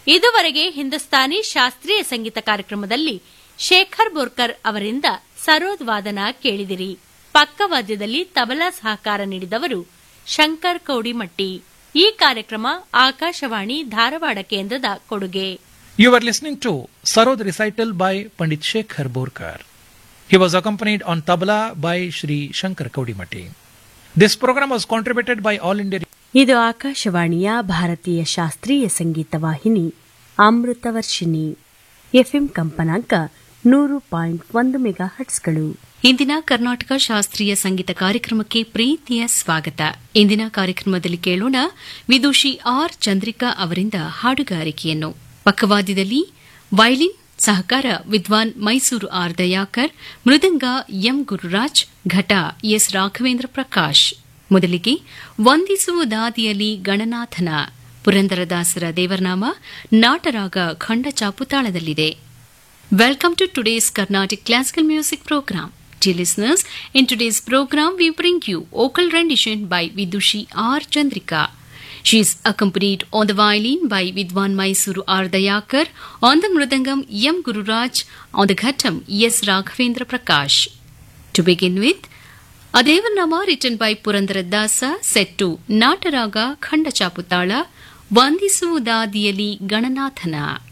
ಇದುವರೆಗೆ ಹಿಂದೂಸ್ತಾನಿ ಶಾಸ್ತ್ರೀಯ ಸಂಗೀತ ಕಾರ್ಯಕ್ರಮದಲ್ಲಿ ಶೇಖರ್ ಬೋರ್ಕರ್ ಅವರಿಂದ ಸರೋದ್ ವಾದನ ಕೇಳಿದಿರಿ ಪಕ್ಕವಾದ್ಯದಲ್ಲಿ ತಬಲಾ ಸಹಕಾರ ನೀಡಿದವರು ಶಂಕರ್ ಕೌಡಿಮಟ್ಟಿ ಈ ಕಾರ್ಯಕ್ರಮ ಆಕಾಶವಾಣಿ ಧಾರವಾಡ ಕೇಂದ್ರದ ಕೊಡುಗೆ You were listening to Sarod recital by Pandit Shekhar Borkar. He was accompanied on tabla by Shri Shankar Kaudimati. This program was contributed by All India ಇದು ಆಕಾಶವಾಣಿಯ ಭಾರತೀಯ ಶಾಸ್ತ್ರೀಯ ಸಂಗೀತ ವಾಹಿನಿ ಅಮೃತವರ್ಷಿಣಿ ಎಫ್ಎಂ ಕಂಪನಾಂಕ ನೂರು ಪಾಯಿಂಟ್ ಒಂದು ಮೆಗಾ ಹಟ್ಸ್ಗಳು ಇಂದಿನ ಕರ್ನಾಟಕ ಶಾಸ್ತ್ರೀಯ ಸಂಗೀತ ಕಾರ್ಯಕ್ರಮಕ್ಕೆ ಪ್ರೀತಿಯ ಸ್ವಾಗತ ಇಂದಿನ ಕಾರ್ಯಕ್ರಮದಲ್ಲಿ ಕೇಳೋಣ ವಿದುಷಿ ಆರ್ ಚಂದ್ರಿಕಾ ಅವರಿಂದ ಹಾಡುಗಾರಿಕೆಯನ್ನು ಪಕ್ಕವಾದ್ಯದಲ್ಲಿ ವೈಲಿನ್ ಸಹಕಾರ ವಿದ್ವಾನ್ ಮೈಸೂರು ಆರ್ ದಯಾಕರ್ ಮೃದಂಗ ಎಂ ಗುರುರಾಜ್ ಘಟ ಎಸ್ ರಾಘವೇಂದ್ರ ಪ್ರಕಾಶ್ ಮೊದಲಿಗೆ ವಂದಿಸುವುದಾದಿಯಲ್ಲಿ ಗಣನಾಥನ ಪುರಂದರದಾಸರ ದೇವರನಾಮ ನಾಟರಾಗ ಖಂಡಚಾಪು ತಾಳದಲ್ಲಿದೆ Welcome to today's Carnatic Classical Music Program. Dear listeners, in today's program we bring you vocal rendition by Vidushi R. Chandrika. She is accompanied on the violin by Vidwan Mysuru R. Dayakar, on the mridangam M. Gururaj, on the ghatam S. Raghavendra Prakash. To begin with, Adevanama written by Purandaradasa set to Nataraga Khandachaputala, Vandisuvudadiyali Gananathana.